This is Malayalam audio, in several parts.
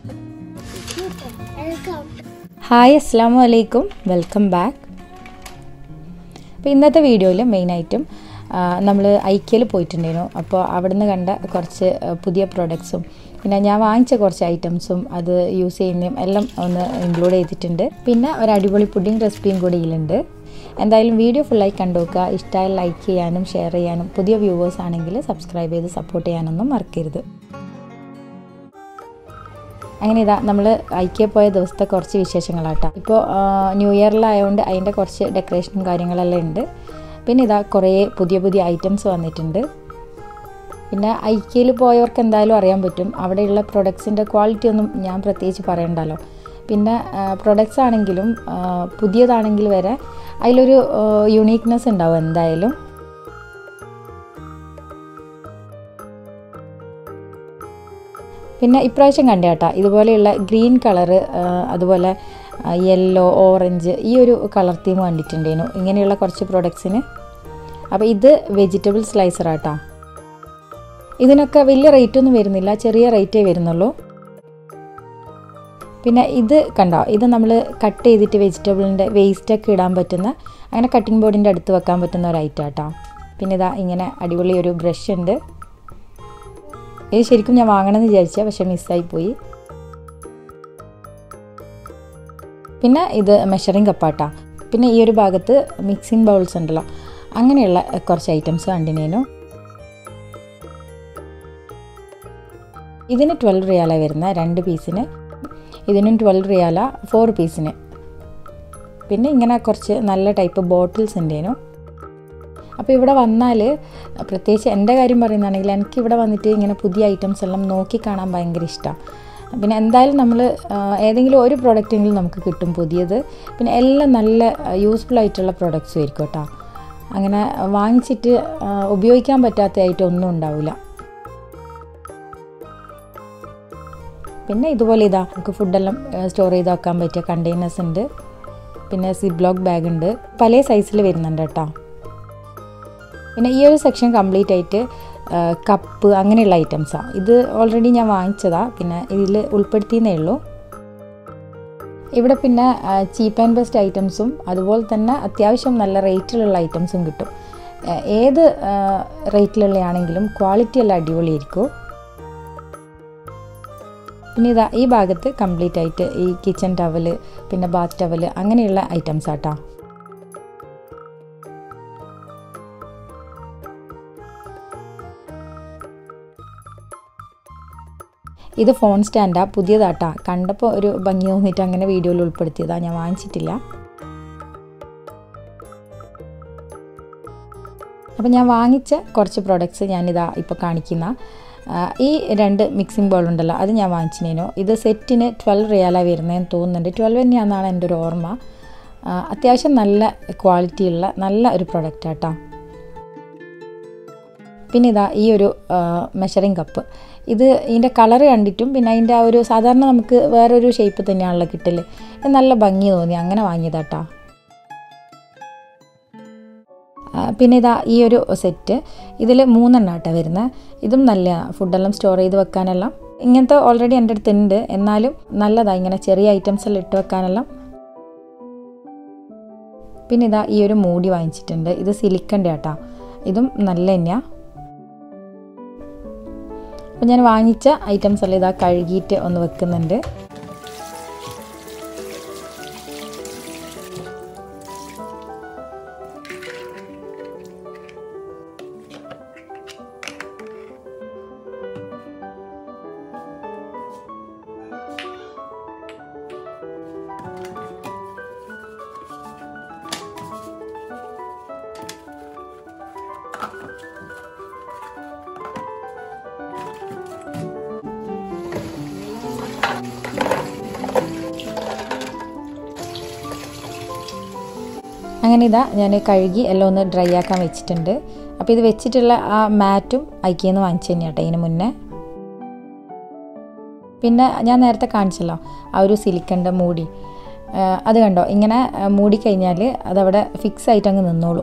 ഹായ് അസ്സാം വലൈക്കും വെൽക്കം ബാക്ക് അപ്പോൾ ഇന്നത്തെ വീഡിയോയിൽ മെയിനായിട്ടും നമ്മൾ ഐക്യയിൽ പോയിട്ടുണ്ടായിരുന്നു അപ്പോൾ അവിടുന്ന് കണ്ട കുറച്ച് ആ, പുതിയ പ്രോഡക്ട്സും പിന്നെ ഞാൻ വാങ്ങിച്ച കുറച്ച് ഐറ്റംസും അത് യൂസ് ചെയ്യുന്നതും എല്ലാം ഒന്ന് ഇൻക്ലൂഡ് ചെയ്തിട്ടുണ്ട് പിന്നെ ഒരു അടിപൊളി പുഡിംഗ് റെസിപ്പിയും കൂടി ഇതിലുണ്ട് എന്തായാലും വീഡിയോ ഫുള്ളായി കണ്ടുവെക്കുക ഇഷ്ടമായി ലൈക്ക് ചെയ്യാനും ഷെയർ ചെയ്യാനും പുതിയ വ്യൂവേഴ്സ് ആണെങ്കിൽ സബ്സ്ക്രൈബ് ചെയ്ത് സപ്പോർട്ട് ചെയ്യാനൊന്നും മറക്കരുത് അങ്ങനെ ഇതാ നമ്മൾ ഐക്യ പോയ ദിവസത്തെ കുറച്ച് വിശേഷങ്ങളാട്ടാ ഇപ്പോൾ ന്യൂ ഇയറിലായതുകൊണ്ട് അതിൻ്റെ കുറച്ച് ഡെക്കറേഷനും കാര്യങ്ങളെല്ലാം ഉണ്ട് പിന്നെ ഇതാ കുറേ പുതിയ പുതിയ ഐറ്റംസ് വന്നിട്ടുണ്ട് പിന്നെ ഐക്യയിൽ പോയവർക്ക് എന്തായാലും അറിയാൻ പറ്റും അവിടെയുള്ള പ്രൊഡക്ട്സിൻ്റെ ക്വാളിറ്റി ഒന്നും ഞാൻ പ്രത്യേകിച്ച് പറയണ്ടല്ലോ പിന്നെ പ്രൊഡക്ട്സ് ആണെങ്കിലും ആ, പുതിയതാണെങ്കിൽ വരെ അതിലൊരു യുണീക്നെസ് ഉണ്ടാവും എന്തായാലും പിന്നെ ഇപ്രാവശ്യം കണ്ട കേട്ടോ ഇതുപോലെയുള്ള ഗ്രീൻ കളറ് അതുപോലെ യെല്ലോ ഓറഞ്ച് ഈ ഒരു കളർ തീം കണ്ടിട്ടുണ്ടായിരുന്നു ഇങ്ങനെയുള്ള കുറച്ച് പ്രൊഡക്ട്സിന് അപ്പോൾ ഇത് വെജിറ്റബിൾ സ്ലൈസർ ആട്ടാ ഇതിനൊക്കെ വലിയ റേറ്റ് ഒന്നും വരുന്നില്ല ചെറിയ റേറ്റേ വരുന്നുള്ളൂ പിന്നെ ഇത് കണ്ടോ ഇത് നമ്മൾ കട്ട് ചെയ്തിട്ട് വെജിറ്റബിളിൻ്റെ വേസ്റ്റൊക്കെ ഇടാൻ പറ്റുന്ന അങ്ങനെ കട്ടിംഗ് ബോർഡിൻ്റെ അടുത്ത് വെക്കാൻ പറ്റുന്ന ഒരു ഐറ്റം ആട്ടോ പിന്നെ ഇതാ ഇങ്ങനെ അടിപൊളി ഒരു ബ്രഷ് ഉണ്ട് ഇത് ശരിക്കും ഞാൻ വാങ്ങണമെന്ന് വിചാരിച്ച പക്ഷെ മിസ്സായി പോയി പിന്നെ ഇത് മെഷറിംഗ് കപ്പാട്ടാ പിന്നെ ഈ ഒരു ഭാഗത്ത് മിക്സിംഗ് ബൗൾസ് ഉണ്ടല്ലോ അങ്ങനെയുള്ള കുറച്ച് ഐറ്റംസ് കണ്ടിനേനു ഇതിന് ട്വൽവ് റിയാല വരുന്ന രണ്ട് പീസിന് ഇതിനും ട്വൽവ് റിയാല ഫോർ പീസിന് പിന്നെ ഇങ്ങനെ കുറച്ച് നല്ല ടൈപ്പ് ബോട്ടിൽസ് ഉണ്ടേനു അപ്പോൾ ഇവിടെ വന്നാൽ പ്രത്യേകിച്ച് എൻ്റെ കാര്യം പറയുന്നതാണെങ്കിൽ എനിക്ക് ഇവിടെ വന്നിട്ട് ഇങ്ങനെ പുതിയ ഐറ്റംസ് എല്ലാം നോക്കി കാണാൻ ഭയങ്കര ഇഷ്ടമാണ് പിന്നെ എന്തായാലും നമ്മൾ ഏതെങ്കിലും ഒരു പ്രോഡക്റ്റെങ്കിലും നമുക്ക് കിട്ടും പുതിയത് പിന്നെ എല്ലാം നല്ല യൂസ്ഫുൾ ആയിട്ടുള്ള പ്രോഡക്റ്റ്സും ആയിരിക്കും കേട്ടോ അങ്ങനെ വാങ്ങിച്ചിട്ട് ആ, ഉപയോഗിക്കാൻ പറ്റാത്തതായിട്ട് ഒന്നും ഉണ്ടാവില്ല പിന്നെ ഇതുപോലെ ഇതാ നമുക്ക് ഫുഡെല്ലാം സ്റ്റോർ ചെയ്ത് വെക്കാൻ പറ്റിയ കണ്ടെയ്നേഴ്സ് ഉണ്ട് പിന്നെ സിബ്ലോക്ക് ബാഗ് ഉണ്ട് പല സൈസിൽ വരുന്നുണ്ട് കേട്ടോ പിന്നെ ഈ ഒരു സെക്ഷൻ കംപ്ലീറ്റ് ആയിട്ട് കപ്പ് അങ്ങനെയുള്ള ഐറ്റംസാണ് ഇത് ഓൾറെഡി ഞാൻ വാങ്ങിച്ചതാണ് പിന്നെ ഇതിൽ ഉൾപ്പെടുത്തിയെന്നേ ഉള്ളൂ ഇവിടെ പിന്നെ ചീപ്പ് ആൻഡ് ബെസ്റ്റ് ഐറ്റംസും അതുപോലെ തന്നെ അത്യാവശ്യം നല്ല റേറ്റിലുള്ള ഐറ്റംസും കിട്ടും ആ, ഏത് റേറ്റിലുള്ളതാണെങ്കിലും ക്വാളിറ്റി എല്ലാം അടിപൊളിയായിരിക്കും പിന്നെ ഇതാ ഈ ഭാഗത്ത് കംപ്ലീറ്റ് ആയിട്ട് ഈ കിച്ചൺ ടവല് പിന്നെ ബാത്ത് ടവല് അങ്ങനെയുള്ള ഐറ്റംസ് ആട്ടോ ഇത് ഫോൺ സ്റ്റാൻഡാ പുതിയതാട്ടാ കണ്ടപ്പോൾ ഒരു ഭംഗി തോന്നിയിട്ട് അങ്ങനെ വീഡിയോയിൽ ഉൾപ്പെടുത്തിയതാ ഞാൻ വാങ്ങിച്ചിട്ടില്ല അപ്പോൾ ഞാൻ വാങ്ങിച്ച കുറച്ച് പ്രോഡക്റ്റ്സ് ഞാനിതാ ഇപ്പോൾ കാണിക്കുന്ന ആ, ഈ രണ്ട് മിക്സിംഗ് ബൗൾ ഉണ്ടല്ലോ അത് ഞാൻ വാങ്ങിച്ചിനേനു ഇത് സെറ്റിന് ട്വൽവ് റിയാല വരുന്നതെന്ന് തോന്നുന്നുണ്ട് ട്വൽവ് തന്നെയാണെന്നാണ് എൻ്റെ ഒരു ഓർമ്മ ആ, അത്യാവശ്യം നല്ല ക്വാളിറ്റിയുള്ള നല്ല ഒരു പ്രൊഡക്റ്റ് ആട്ടോ പിന്നെ ഇതാ ഈ ഒരു മെഷറിംഗ് കപ്പ് ഇത് ഇതിൻ്റെ കളർ കണ്ടിട്ടും പിന്നെ അതിൻ്റെ ആ ഒരു സാധാരണ നമുക്ക് വേറൊരു ഷേപ്പ് തന്നെയാണല്ലോ കിട്ടല് ഇത് നല്ല ഭംഗി തോന്നി അങ്ങനെ വാങ്ങിയതാട്ടാ ആ, പിന്നെ ഇതാ ഈ ഒരു സെറ്റ് ഇതിൽ മൂന്നെണ്ണം ആട്ടാ വരുന്നത് ഇതും നല്ല ഫുഡെല്ലാം സ്റ്റോർ ചെയ്ത് വെക്കാനെല്ലാം ഇങ്ങനത്തെ ഓൾറെഡി എൻ്റെ അടുത്ത് ഉണ്ട് എന്നാലും നല്ലതാ ഇങ്ങനെ ചെറിയ ഐറ്റംസ് എല്ലാം ഇട്ട് വെക്കാനെല്ലാം പിന്നെ ഇതാ ഈ ഒരു മൂടി വാങ്ങിച്ചിട്ടുണ്ട് ഇത് സിലിക്കൻ്റെ ആട്ടാ ഇതും നല്ല തന്നെയാണ് അപ്പം ഞാൻ വാങ്ങിച്ച ഐറ്റംസ് എല്ലാം ഇതാ കഴുകിയിട്ട് ഒന്ന് വെക്കുന്നുണ്ട് അങ്ങനെ ഇതാ ഞാൻ കഴുകി എല്ലാം ഒന്ന് ഡ്രൈ ആക്കാൻ വെച്ചിട്ടുണ്ട് അപ്പോൾ ഇത് വെച്ചിട്ടുള്ള ആ മാറ്റും ഐക്കിന്ന് വാങ്ങിച്ചു തന്നെയാട്ടോ ഇതിന് മുന്നേ പിന്നെ ഞാൻ നേരത്തെ കാണിച്ചല്ലോ ആ ഒരു സിലിക്കൻ്റെ മൂടി ആ, അത് കണ്ടോ ഇങ്ങനെ ആ, മൂടിക്കഴിഞ്ഞാൽ അതവിടെ ഫിക്സ് ആയിട്ട് അങ്ങ് നിന്നോളൂ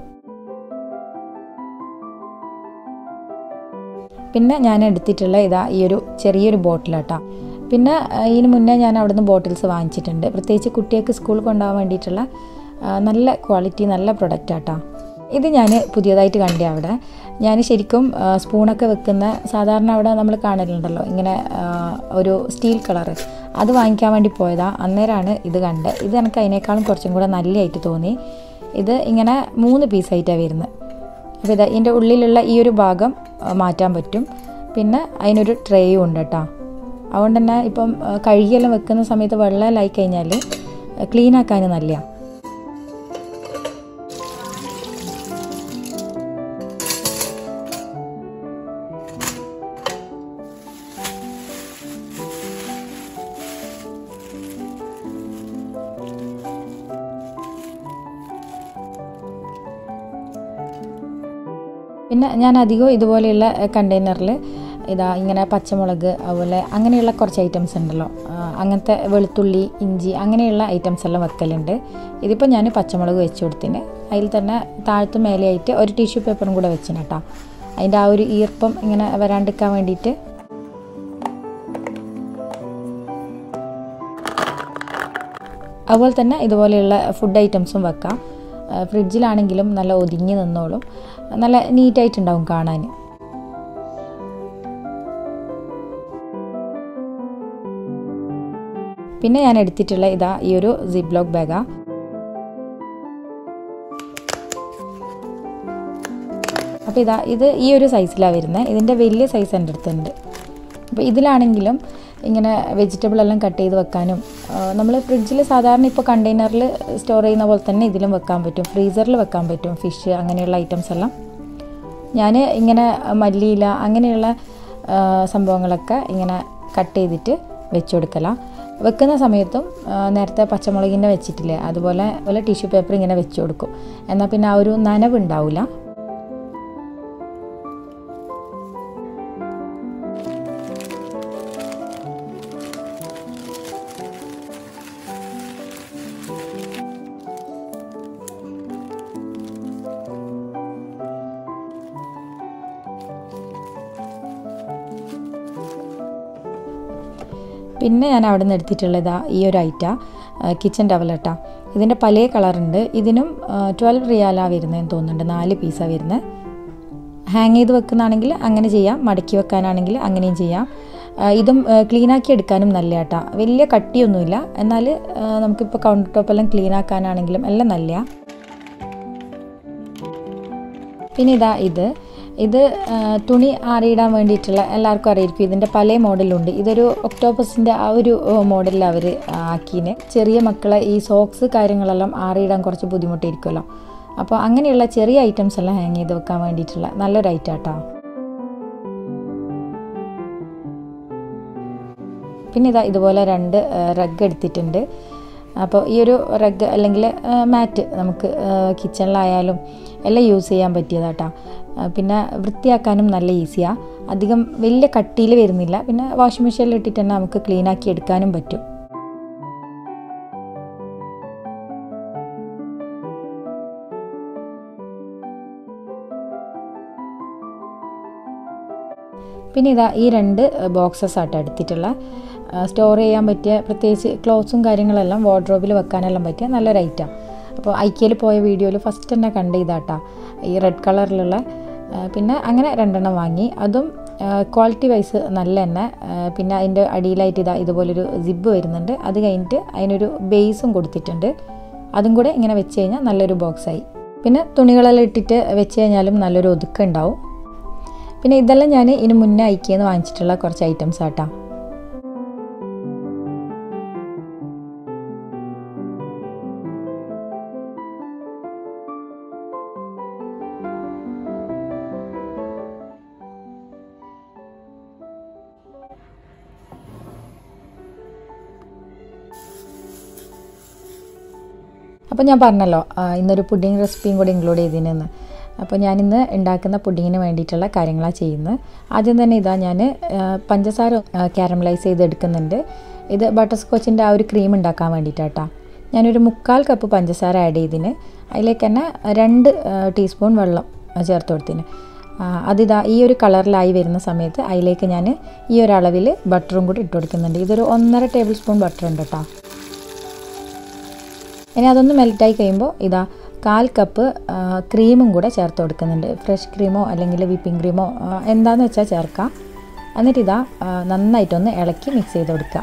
പിന്നെ ഞാൻ എടുത്തിട്ടുള്ള ഇതാ ഈ ഒരു ചെറിയൊരു ബോട്ടിലാട്ടാ പിന്നെ ഇതിന് മുന്നേ ഞാൻ അവിടുന്ന് ബോട്ടിൽസ് വാങ്ങിച്ചിട്ടുണ്ട് പ്രത്യേകിച്ച് കുട്ടികൾക്ക് സ്കൂളിൽ കൊണ്ടുപോകാൻ വേണ്ടിയിട്ടുള്ള നല്ല ക്വാളിറ്റി നല്ല പ്രൊഡക്റ്റ് ആട്ടോ ഇത് ഞാൻ പുതിയതായിട്ട് കണ്ടേ അവിടെ ഞാൻ ശരിക്കും സ്പൂണൊക്കെ വെക്കുന്ന സാധാരണ അവിടെ നമ്മൾ കാണലുണ്ടല്ലോ ഇങ്ങനെ ഒരു സ്റ്റീൽ കളറ് അത് വാങ്ങിക്കാൻ വേണ്ടി പോയതാ അന്നേരമാണ് ഇത് കണ്ടത് ഇത് എനിക്ക് അതിനേക്കാളും കുറച്ചും കൂടെ നല്ലതായിട്ട് തോന്നി ഇത് ഇങ്ങനെ മൂന്ന് പീസായിട്ടാണ് വരുന്നത് അപ്പോൾ ഇതാ ഇതിൻ്റെ ഉള്ളിലുള്ള ഈ ഒരു ഭാഗം മാറ്റാൻ പറ്റും പിന്നെ അതിനൊരു ട്രേയും ഉണ്ട് കേട്ടോ അതുകൊണ്ട് തന്നെ ഇപ്പം കഴുകിയെല്ലാം വെക്കുന്ന സമയത്ത് വെള്ളമെല്ലാം കഴിഞ്ഞാൽ ക്ലീൻ ആക്കാൻ നല്ലതാണ് പിന്നെ ഞാൻ അധികവും ഇതുപോലെയുള്ള കണ്ടെയ്നറിൽ ഇതാ ഇങ്ങനെ പച്ചമുളക് അതുപോലെ അങ്ങനെയുള്ള കുറച്ച് ഐറ്റംസ് ഉണ്ടല്ലോ അങ്ങനത്തെ വെളുത്തുള്ളി ഇഞ്ചി അങ്ങനെയുള്ള ഐറ്റംസ് എല്ലാം വെക്കലുണ്ട് ഇതിപ്പോൾ ഞാൻ പച്ചമുളക് വെച്ച് കൊടുത്തിന് അതിൽ തന്നെ താഴത്ത് മേലെയായിട്ട് ഒരു ടിഷ്യൂ പേപ്പറും കൂടെ വെച്ചിന് കേട്ടോ അതിൻ്റെ ആ ഒരു ഈർപ്പം ഇങ്ങനെ വരാണ്ടിരിക്കാൻ വേണ്ടിയിട്ട് അതുപോലെ തന്നെ ഇതുപോലെയുള്ള ഫുഡ് ഐറ്റംസും വെക്കാം ഫ്രിഡ്ജിലാണെങ്കിലും നല്ല ഒതുങ്ങി നിന്നോളും നല്ല നീറ്റായിട്ടുണ്ടാവും കാണാൻ പിന്നെ ഞാൻ എടുത്തിട്ടുള്ള ഇതാ ഈ ഒരു സിബ്ലോക്ക് ബാഗാ അപ്പോൾ ഇതാ ഇത് ഈ ഒരു സൈസിലാണ് വരുന്നത് ഇതിൻ്റെ വലിയ സൈസ് എൻ്റെ അടുത്തുണ്ട് അപ്പോൾ ഇതിലാണെങ്കിലും ഇങ്ങനെ വെജിറ്റബിൾ എല്ലാം കട്ട് ചെയ്ത് വെക്കാനും നമ്മൾ ഫ്രിഡ്ജിൽ സാധാരണ ഇപ്പോൾ കണ്ടെയ്നറിൽ സ്റ്റോർ ചെയ്യുന്ന പോലെ തന്നെ ഇതിലും വെക്കാൻ പറ്റും ഫ്രീസറിൽ വെക്കാൻ പറ്റും ഫിഷ് അങ്ങനെയുള്ള ഐറ്റംസ് എല്ലാം ഞാൻ ഇങ്ങനെ മല്ലിയില അങ്ങനെയുള്ള സംഭവങ്ങളൊക്കെ ഇങ്ങനെ കട്ട് ചെയ്തിട്ട് വെച്ച് കൊടുക്കലാണ് വെക്കുന്ന സമയത്തും നേരത്തെ പച്ചമുളകിൻ്റെ വെച്ചിട്ടില്ലേ അതുപോലെ അതുപോലെ ടിഷ്യൂ പേപ്പർ ഇങ്ങനെ വെച്ച് കൊടുക്കും എന്നാൽ പിന്നെ ആ ഒരു നനവ് ഉണ്ടാവില്ല പിന്നെ ഞാൻ അവിടെ നിന്ന് എടുത്തിട്ടുള്ളത് ഈ ഒരു ഐറ്റ കിച്ചൺ ടവലട്ട ഇതിൻ്റെ പല കളറുണ്ട് ഇതിനും ട്വൽവ് റിയാലാണ് വരുന്നതെന്ന് തോന്നുന്നുണ്ട് നാല് പീസാണ് വരുന്നത് ഹാങ് ചെയ്ത് വെക്കുന്നതാണെങ്കിൽ അങ്ങനെ ചെയ്യാം മടക്കി വെക്കാനാണെങ്കിൽ അങ്ങനെയും ചെയ്യാം ഇതും ക്ലീനാക്കി എടുക്കാനും നല്ല കേട്ടോ വലിയ കട്ടിയൊന്നുമില്ല എന്നാൽ നമുക്കിപ്പോൾ കൗണ്ടർ ടോപ്പെല്ലാം ക്ലീൻ ആക്കാനാണെങ്കിലും എല്ലാം നല്ല പിന്നെ ഇതാ ഇത് ഇത് തുണി ആറിയിടാൻ വേണ്ടിയിട്ടുള്ള എല്ലാവർക്കും അറിയായിരിക്കും ഇതിൻ്റെ പല മോഡലുണ്ട് ഇതൊരു ഒക്ടോപ്പസിൻ്റെ ആ ഒരു മോഡലിൽ അവർ ആക്കീന് ചെറിയ മക്കളെ ഈ സോക്സ് കാര്യങ്ങളെല്ലാം ആറിയിടാൻ കുറച്ച് ബുദ്ധിമുട്ടായിരിക്കുമല്ലോ അപ്പോൾ അങ്ങനെയുള്ള ചെറിയ ഐറ്റംസ് എല്ലാം ഹാങ് ചെയ്ത് വെക്കാൻ വേണ്ടിയിട്ടുള്ള നല്ലൊരു ഐറ്റം കേട്ടോ പിന്നെ ഇതാ ഇതുപോലെ രണ്ട് റഗ് എടുത്തിട്ടുണ്ട് അപ്പോൾ ഈ ഒരു റഗ് അല്ലെങ്കിൽ മാറ്റ് നമുക്ക് കിച്ചണിലായാലും എല്ലാം യൂസ് ചെയ്യാൻ പറ്റിയതാട്ടോ പിന്നെ വൃത്തിയാക്കാനും നല്ല ഈസിയാണ് അധികം വലിയ കട്ടിയിൽ വരുന്നില്ല പിന്നെ വാഷിംഗ് മെഷീനിൽ ഇട്ടിട്ട് തന്നെ നമുക്ക് ക്ലീൻ ആക്കി എടുക്കാനും പറ്റും പിന്നെ ഇതാ ഈ രണ്ട് ബോക്സസ് ആട്ടോ എടുത്തിട്ടുള്ള സ്റ്റോർ ചെയ്യാൻ പറ്റിയ പ്രത്യേകിച്ച് ക്ലോത്ത്സും കാര്യങ്ങളെല്ലാം വാർഡ്രോബിൽ വെക്കാനെല്ലാം പറ്റിയ നല്ലൊരു ഐറ്റം അപ്പോൾ ഐക്യയിൽ പോയ വീഡിയോയിൽ ഫസ്റ്റ് തന്നെ കണ്ട ഇതാട്ടാ ഈ റെഡ് കളറിലുള്ള പിന്നെ അങ്ങനെ രണ്ടെണ്ണം വാങ്ങി അതും ക്വാളിറ്റി വൈസ് നല്ല തന്നെ പിന്നെ അതിൻ്റെ അടിയിലായിട്ട് ഇതാ ഇതുപോലൊരു സിബ് വരുന്നുണ്ട് അത് കഴിഞ്ഞിട്ട് അതിനൊരു ബേസും കൊടുത്തിട്ടുണ്ട് അതും കൂടെ ഇങ്ങനെ വെച്ച് കഴിഞ്ഞാൽ നല്ലൊരു ബോക്സായി പിന്നെ തുണികളെല്ലാം ഇട്ടിട്ട് വെച്ച് കഴിഞ്ഞാലും നല്ലൊരു ഒതുക്കം ഉണ്ടാവും പിന്നെ ഇതെല്ലാം ഞാൻ ഇതിന് മുന്നേ ഐക്കിയെന്ന് വാങ്ങിച്ചിട്ടുള്ള കുറച്ച് ഐറ്റംസ് ആട്ടാ അപ്പോൾ ഞാൻ പറഞ്ഞല്ലോ ഇന്നൊരു പുഡിംഗ് റെസിപ്പിയും കൂടി ഇൻക്ലൂഡ് ചെയ്തിരുന്നു അപ്പോൾ ഞാനിന്ന് ഉണ്ടാക്കുന്ന പുഡിങ്ങിന് വേണ്ടിയിട്ടുള്ള കാര്യങ്ങളാണ് ചെയ്യുന്നത് ആദ്യം തന്നെ ഇതാ ഞാൻ പഞ്ചസാര ക്യാരമലൈസ് ചെയ്ത് എടുക്കുന്നുണ്ട് ഇത് ബട്ടർ സ്കോച്ചിൻ്റെ ആ ഒരു ക്രീം ഉണ്ടാക്കാൻ വേണ്ടിയിട്ടാട്ടോ ഞാനൊരു മുക്കാൽ കപ്പ് പഞ്ചസാര ആഡ് ചെയ്തിന് അതിലേക്ക് തന്നെ രണ്ട് ടീസ്പൂൺ വെള്ളം ചേർത്ത് കൊടുത്തിന് അതിതാ ഈ ഒരു കളറിലായി വരുന്ന സമയത്ത് അതിലേക്ക് ഞാൻ ഈ ഒരു അളവിൽ ബട്ടറും കൂടി ഇട്ട് കൊടുക്കുന്നുണ്ട് ഇതൊരു ഒന്നര ടേബിൾ സ്പൂൺ ബട്ടർ ഉണ്ട് കേട്ടോ ഇനി അതൊന്ന് മെൽറ്റായി കഴിയുമ്പോൾ ഇതാ കാൽ കപ്പ് ക്രീമും കൂടെ ചേർത്ത് കൊടുക്കുന്നുണ്ട് ഫ്രഷ് ക്രീമോ അല്ലെങ്കിൽ വിപ്പിംഗ് ക്രീമോ എന്താണെന്ന് വെച്ചാൽ ചേർക്കാം എന്നിട്ട് ഇതാ നന്നായിട്ടൊന്ന് ഇളക്കി മിക്സ് ചെയ്ത് കൊടുക്കുക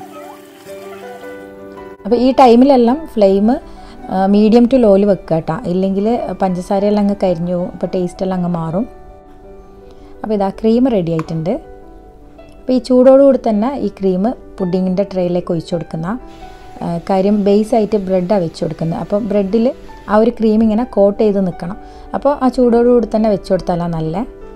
അപ്പോൾ ഈ ടൈമിലെല്ലാം ഫ്ലെയിം മീഡിയം ടു ലോയിൽ വെക്കുക കേട്ടോ ഇല്ലെങ്കിൽ പഞ്ചസാരയെല്ലാം അങ്ങ് കരിഞ്ഞു ഇപ്പോൾ ടേസ്റ്റെല്ലാം അങ്ങ് മാറും അപ്പോൾ ഇതാ ക്രീം റെഡി ആയിട്ടുണ്ട് അപ്പോൾ ഈ ചൂടോടുകൂടി തന്നെ ഈ ക്രീം പുഡിങ്ങിൻ്റെ ട്രേയിലേക്ക് ഒഴിച്ചു കൊടുക്കുന്ന കാര്യം ബേസ് ആയിട്ട് ബ്രെഡാണ് വെച്ച് കൊടുക്കുന്നത് അപ്പോൾ ബ്രെഡിൽ ആ ഒരു ക്രീം ഇങ്ങനെ കോട്ട് ചെയ്ത് നിൽക്കണം അപ്പോൾ ആ ചൂടോടുകൂടി തന്നെ വെച്ച് കൊടുത്താലാണ് നല്ല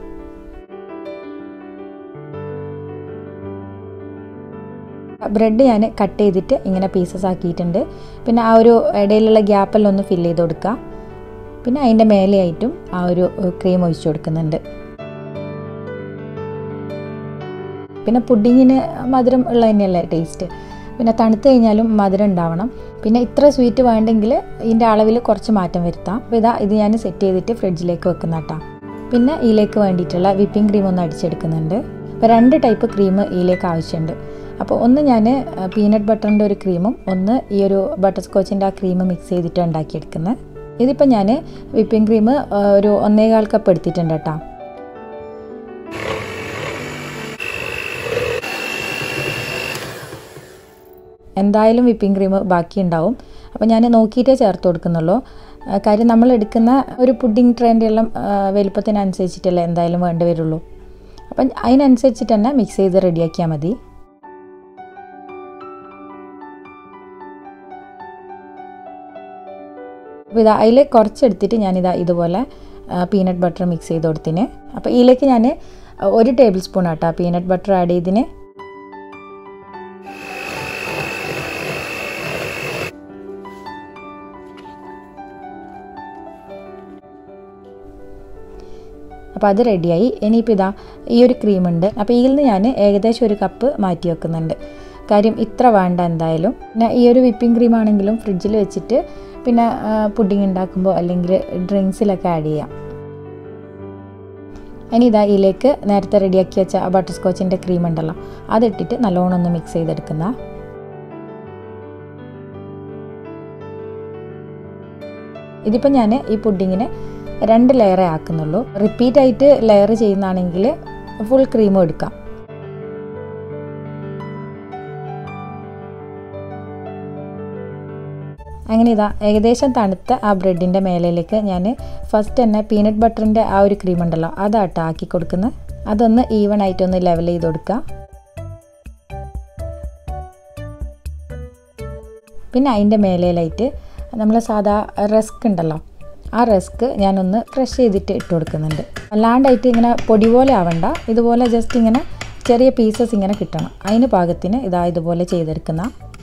ബ്രെഡ് ഞാൻ കട്ട് ചെയ്തിട്ട് ഇങ്ങനെ പീസസ് ആക്കിയിട്ടുണ്ട് പിന്നെ ആ ഒരു ഇടയിലുള്ള ഗ്യാപ്പെല്ലാം ഒന്ന് ഫില്ല് ചെയ്ത് കൊടുക്കുക പിന്നെ അതിൻ്റെ മേലെയായിട്ടും ആ ഒരു ക്രീം ഒഴിച്ചു കൊടുക്കുന്നുണ്ട് പിന്നെ പുഡിങ്ങിന് മധുരം ഉള്ള തന്നെയല്ലേ ടേസ്റ്റ് പിന്നെ തണുത്ത് കഴിഞ്ഞാലും മധുരം ഉണ്ടാവണം പിന്നെ ഇത്ര സ്വീറ്റ് വേണ്ടെങ്കിൽ ഇതിൻ്റെ അളവിൽ കുറച്ച് മാറ്റം വരുത്താം അപ്പോൾ ഇതാ ഇത് ഞാൻ സെറ്റ് ചെയ്തിട്ട് ഫ്രിഡ്ജിലേക്ക് വെക്കുന്ന കേട്ടോ പിന്നെ ഇതിലേക്ക് വേണ്ടിയിട്ടുള്ള വിപ്പിംഗ് ക്രീം ഒന്ന് അടിച്ചെടുക്കുന്നുണ്ട് അപ്പോൾ രണ്ട് ടൈപ്പ് ക്രീം ഇതിലേക്ക് ആവശ്യമുണ്ട് അപ്പോൾ ഒന്ന് ഞാൻ പീനട്ട് ബട്ടറിൻ്റെ ഒരു ക്രീമും ഒന്ന് ഈ ഒരു ബട്ടർ സ്കോച്ചിൻ്റെ ആ ക്രീം മിക്സ് ചെയ്തിട്ട് ഉണ്ടാക്കിയെടുക്കുന്നത് ഇതിപ്പോൾ ഞാൻ വിപ്പിംഗ് ക്രീം ഒരു ഒന്നേകാൽ കപ്പ് എടുത്തിട്ടുണ്ട് കേട്ടോ എന്തായാലും വിപ്പിംഗ് ക്രീം ബാക്കി ഉണ്ടാവും അപ്പോൾ ഞാൻ നോക്കിയിട്ടേ ചേർത്ത് കൊടുക്കുന്നുള്ളൂ കാര്യം നമ്മൾ എടുക്കുന്ന ഒരു പുഡിംഗ് ട്രെയിൻ്റെ എല്ലാം വലുപ്പത്തിനനുസരിച്ചിട്ടല്ലേ എന്തായാലും വേണ്ടി വരുള്ളൂ അപ്പം അതിനനുസരിച്ചിട്ട് തന്നെ മിക്സ് ചെയ്ത് റെഡിയാക്കിയാൽ മതി അപ്പോൾ ഇതാ അതിൽ കുറച്ചെടുത്തിട്ട് ഞാനിതാ ഇതുപോലെ പീനട്ട് ബട്ടർ മിക്സ് ചെയ്ത് കൊടുത്തിന് അപ്പോൾ ഇതിലേക്ക് ഞാൻ ഒരു ടേബിൾ സ്പൂൺ ആട്ടോ പീനട്ട് ബട്ടർ ആഡ് ചെയ്തിന് അപ്പോൾ അത് റെഡിയായി ഇനിയിപ്പോൾ ഇതാ ഈ ഒരു ക്രീമുണ്ട് അപ്പോൾ ഇതിൽ നിന്ന് ഞാൻ ഏകദേശം ഒരു കപ്പ് മാറ്റി വെക്കുന്നുണ്ട് കാര്യം ഇത്ര വേണ്ട എന്തായാലും പിന്നെ ഈ ഒരു വിപ്പിംഗ് ക്രീം ആണെങ്കിലും ഫ്രിഡ്ജിൽ വെച്ചിട്ട് പിന്നെ പുഡിംഗ് ഉണ്ടാക്കുമ്പോൾ അല്ലെങ്കിൽ ഡ്രിങ്ക്സിലൊക്കെ ആഡ് ചെയ്യാം ഇനി ഇതാ ഇതിലേക്ക് നേരത്തെ റെഡിയാക്കി വെച്ച ബട്ടർ സ്കോച്ചിൻ്റെ ക്രീം ഉണ്ടല്ലോ അതിട്ടിട്ട് നല്ലോണം ഒന്ന് മിക്സ് ചെയ്തെടുക്കുന്ന ഇതിപ്പോൾ ഞാൻ ഈ പുഡിങ്ങിന് രണ്ട് ലെയറേ ആക്കുന്നുള്ളൂ റിപ്പീറ്റ് ആയിട്ട് ലെയർ ചെയ്യുന്നതാണെങ്കിൽ ഫുൾ ക്രീമും എടുക്കാം അങ്ങനെ ഇതാ ഏകദേശം തണുത്ത ആ ബ്രെഡിൻ്റെ മേലയിലേക്ക് ഞാൻ ഫസ്റ്റ് തന്നെ പീനട്ട് ബട്ടറിൻ്റെ ആ ഒരു ക്രീം ഉണ്ടല്ലോ അതാട്ടോ ആക്കി കൊടുക്കുന്നത് അതൊന്ന് ഈവൺ ആയിട്ടൊന്ന് ലെവൽ ചെയ്ത് കൊടുക്കുക പിന്നെ അതിൻ്റെ മേലയിലായിട്ട് നമ്മൾ സാധാ റസ്ക് ഉണ്ടല്ലോ ആ റസ്ക് ഞാനൊന്ന് ക്രഷ് ചെയ്തിട്ട് ഇട്ട് കൊടുക്കുന്നുണ്ട് അല്ലാണ്ടായിട്ട് ഇങ്ങനെ പൊടി പോലെ ആവണ്ട ഇതുപോലെ ജസ്റ്റ് ഇങ്ങനെ ചെറിയ പീസസ് ഇങ്ങനെ കിട്ടണം അതിന് പാകത്തിന് ഇതാ ഇതുപോലെ ചെയ്തെടുക്കുന്ന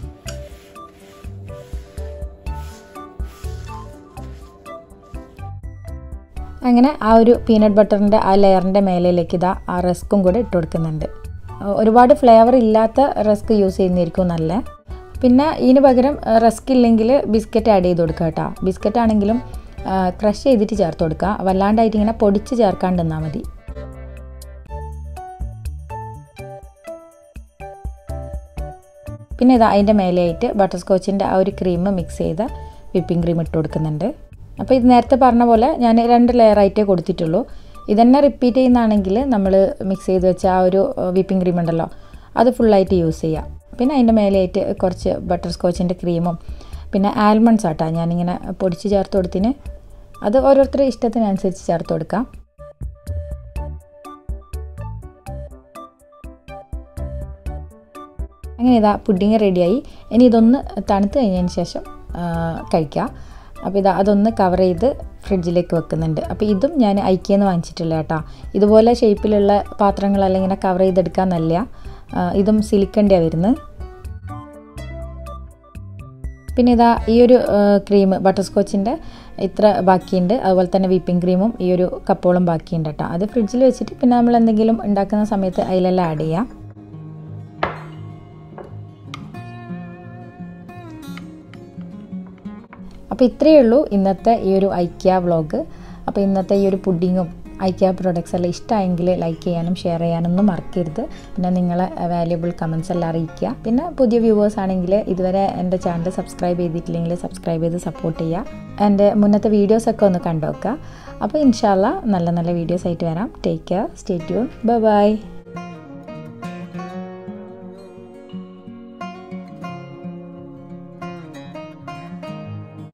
അങ്ങനെ ആ ഒരു പീനട്ട് ബട്ടറിൻ്റെ ആ ലെയറിൻ്റെ മേലയിലേക്ക് ഇതാ ആ റസ്ക്കും കൂടെ ഇട്ട് കൊടുക്കുന്നുണ്ട് ഒരുപാട് ഫ്ലേവർ ഇല്ലാത്ത റസ്ക് യൂസ് ചെയ്യുന്നതായിരിക്കും നല്ല പിന്നെ ഇതിന് പകരം റസ്ക് ഇല്ലെങ്കിൽ ബിസ്ക്കറ്റ് ആഡ് ചെയ്ത് കൊടുക്കുക കേട്ടോ ബിസ്ക്കറ്റ് ആണെങ്കിലും ക്രഷ് ചെയ്തിട്ട് ചേർത്ത് കൊടുക്കുക വല്ലാണ്ടായിട്ട് ഇങ്ങനെ പൊടിച്ച് ചേർക്കാണ്ട് നിന്നാൽ മതി പിന്നെ ഇതാ അതിൻ്റെ മേലെയായിട്ട് ബട്ടർ സ്കോച്ചിൻ്റെ ആ ഒരു ക്രീം മിക്സ് ചെയ്ത വിപ്പിംഗ് ക്രീം ഇട്ട് കൊടുക്കുന്നുണ്ട് അപ്പോൾ ഇത് നേരത്തെ പറഞ്ഞ പോലെ ഞാൻ രണ്ട് ലെയറായിട്ടേ കൊടുത്തിട്ടുള്ളൂ ഇതന്നെ റിപ്പീറ്റ് ചെയ്യുന്നതാണെങ്കിൽ നമ്മൾ മിക്സ് ചെയ്ത് വെച്ച ആ ഒരു വിപ്പിംഗ് ക്രീം ഉണ്ടല്ലോ അത് ഫുള്ളായിട്ട് യൂസ് ചെയ്യാം പിന്നെ അതിൻ്റെ മേലെയായിട്ട് കുറച്ച് ബട്ടർ സ്കോച്ചിൻ്റെ ക്രീമും പിന്നെ ആൽമണ്ട്സ് ആട്ടാ ഞാനിങ്ങനെ പൊടിച്ച് ചേർത്ത് കൊടുത്തിന് അത് ഓരോരുത്തരുടെ ഇഷ്ടത്തിനനുസരിച്ച് ചേർത്ത് കൊടുക്കാം അങ്ങനെ ഇതാ പുഡിങ് റെഡിയായി ഇനി ഇതൊന്ന് തണുത്ത് കഴിഞ്ഞതിന് ശേഷം കഴിക്കാം അപ്പോൾ ഇത് അതൊന്ന് കവർ ചെയ്ത് ഫ്രിഡ്ജിലേക്ക് വെക്കുന്നുണ്ട് അപ്പോൾ ഇതും ഞാൻ ഐക്കിയെന്ന് വാങ്ങിച്ചിട്ടില്ല കേട്ടോ ഇതുപോലെ ഷേപ്പിലുള്ള പാത്രങ്ങളെല്ലാം ഇങ്ങനെ കവർ ചെയ്തെടുക്കാൻ നല്ല ഇതും സിലിക്കൻ്റെയാണ് വരുന്നത് പിന്നെ ഇതാ ഈ ഒരു ക്രീം ബട്ടർ സ്കോച്ചിൻ്റെ ഇത്ര ബാക്കിയുണ്ട് അതുപോലെ തന്നെ വിപ്പിംഗ് ക്രീമും ഈ ഒരു കപ്പോളും ബാക്കിയുണ്ട് കേട്ടോ അത് ഫ്രിഡ്ജിൽ വെച്ചിട്ട് പിന്നെ നമ്മൾ എന്തെങ്കിലും ഉണ്ടാക്കുന്ന സമയത്ത് അതിലെല്ലാം ആഡ് ചെയ്യാം അപ്പോൾ ഇത്രയേ ഉള്ളൂ ഇന്നത്തെ ഈ ഒരു ഐക്യ വ്ളോഗ് അപ്പോൾ ഇന്നത്തെ ഈ ഒരു പുഡിങ്ങും ഐക്യ പ്രൊഡക്ട്സ് എല്ലാം ഇഷ്ടമായെങ്കിൽ ലൈക്ക് ചെയ്യാനും ഷെയർ ചെയ്യാനൊന്നും മറക്കരുത് പിന്നെ നിങ്ങളെ വാല്യുബിൾ കമൻസ് എല്ലാം അറിയിക്കുക പിന്നെ പുതിയ വ്യൂവേഴ്സ് ആണെങ്കിൽ ഇതുവരെ എൻ്റെ ചാനൽ സബ്സ്ക്രൈബ് ചെയ്തിട്ടില്ലെങ്കിൽ സബ്സ്ക്രൈബ് ചെയ്ത് സപ്പോർട്ട് ചെയ്യുക എൻ്റെ മുന്നത്തെ വീഡിയോസൊക്കെ ഒന്ന് കണ്ടു നോക്കുക അപ്പോൾ ഇൻഷാല്ല നല്ല നല്ല വീഡിയോസ് ആയിട്ട് വരാം take care stay tune bye by